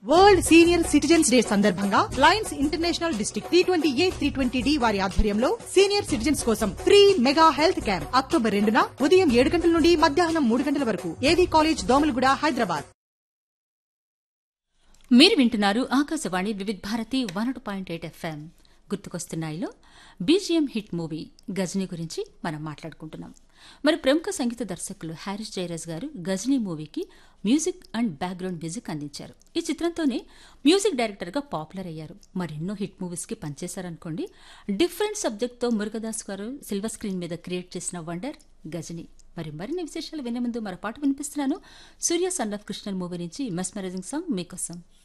world senior citizens day సందర్భంగా Lions International district three twenty A three twenty D వారి ఆధ్వర్యంలో senior citizens కోసం free mega health camp October రెండున ఉదయం ఏడు గంటల నుండి మధ్యాహ్నం మూడు గంటల వరకు ఏవీ కాలేజ్ దోమలగూడ హైదరాబాద్ మీరు వింటున్నారు Akashvani Vividh Bharati one point eight FM గుర్తుకొస్తున్నాయిలో బీజిఎం హిట్ మూవీ గజనీ గురించి మనం మాట్లాడుకుంటున్నాం మరి ప్రముఖ సంగీత దర్శకులు హారిస్ జయరాజ్ గారు గజనీ మూవీకి మ్యూజిక్ అండ్ బ్యాక్గ్రౌండ్ మ్యూజిక్ అందించారు ఈ చిత్రంతోనే మ్యూజిక్ డైరెక్టర్గా పాపులర్ అయ్యారు మరెన్నో హిట్ మూవీస్కి పనిచేశారనుకోండి డిఫరెంట్ సబ్జెక్ట్తో మురుగదాస్ గారు సిల్వర్ స్క్రీన్ మీద క్రియేట్ చేసిన వండర్ గజనీ మరి మరిన్ని విశేషాలు వినే ముందు మరో పాట వినిపిస్తున్నాను Surya son of Krishnan movie నుంచి మెస్మరైజింగ్ సాంగ్ మీకోసం